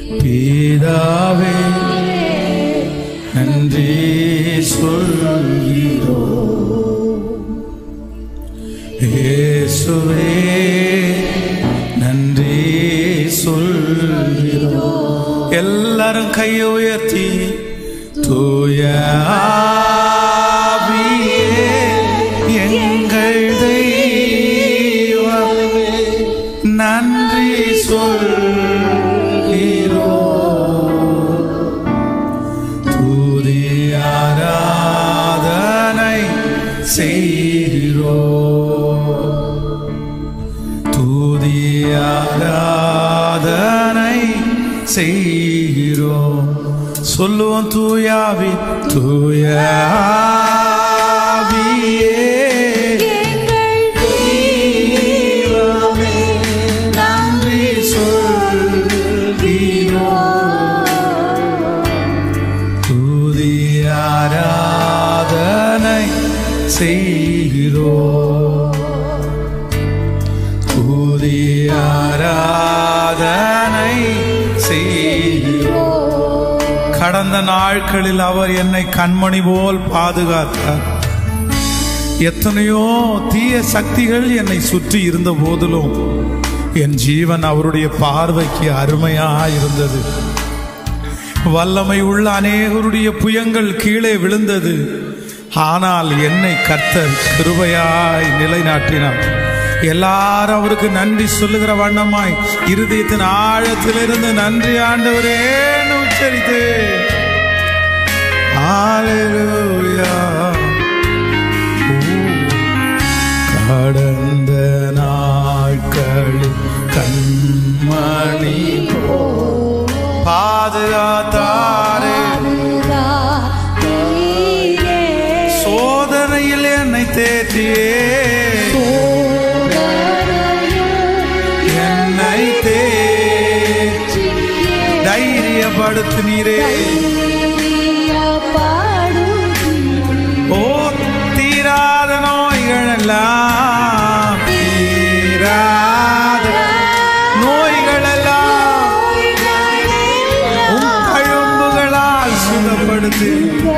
பிதாவே நன்றி சொல்கிறோ இயேசுவே நன்றி சொல்கிறோ எல்லாரும் கையை உயர்த்தி தூய ஆவியே, எங்கள் தெய்வமே நன்றி சொல்கிறோ துதி ஆராதனை செய்கிறோ துதி ஆராதனை செய்கிறோ சொல்லுவோம் தூயாவி தூயாவியே தெய்வமே, நன்றி சொல்கிறோ துதி ஆராதனை செய்கிறோ துதி ஆராதனை செய்கிறோ கடந்த நாட்களில் அவர் என்னை கண்மணி போல் பாதுகாத்தார் எத்தனையோ தீய சக்திகள் என்னை சுற்றி இருந்த போதிலும் என் ஜீவன் அவருடைய பார்வைக்கு அருமையா இருந்தது வல்லமை உள்ள அநேகருடைய புயங்கள் கீழே விழுந்தது ஆனால் என்னை கர்த்தர் கிருபையாய் நிலைநாட்டினார் எல்லாரும் அவருக்கு நன்றி சொல்லுகிற வண்ணமாய் இருதயத்தின் ஆழத்திலிருந்து நன்றி ஆண்டவரே உச்சரித்து Hallelujah. ஓ, கடந்த நாட்களில் கண்மணி பாதுகாத்தாரே சோதனையில் என்னை தேற்றியே என்னை தேற்றி தைரியப்படுத்தினீரே ஓ தீராத நோய்கள் எல்லாம் தீராத நோய்கள் எல்லாம் உம் கழும்புகளால் சுகப்படுத்தி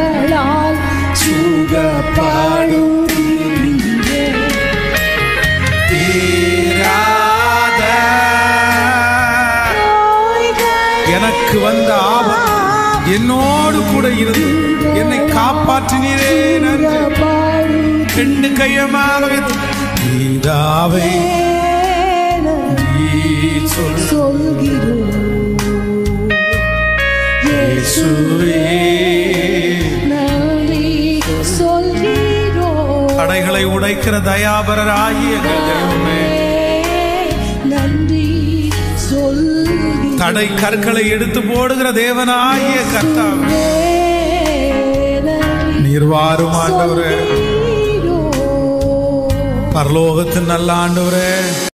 சுகப்பாடும் தீராத எனக்கு வந்த ஆபத்து என்னோடு கூட இருந்து என்னை காப்பாற்றினீரே நன்றி ரெண்டு கையமாக வைத்து, பிதாவை நீ சொல் இயேசுவே தடைகளை உடைக்கிற தயாபரர் ஆகிய எங்கள் தெய்வமே நன்றி சொல்கிறேன் தடை கற்களை எடுத்து போடுகிற தேவனாகிய கர்த்தாவே நீர் வாரும் ஆண்டவரே பரலோகத்தின் நல்ல ஆண்டவரே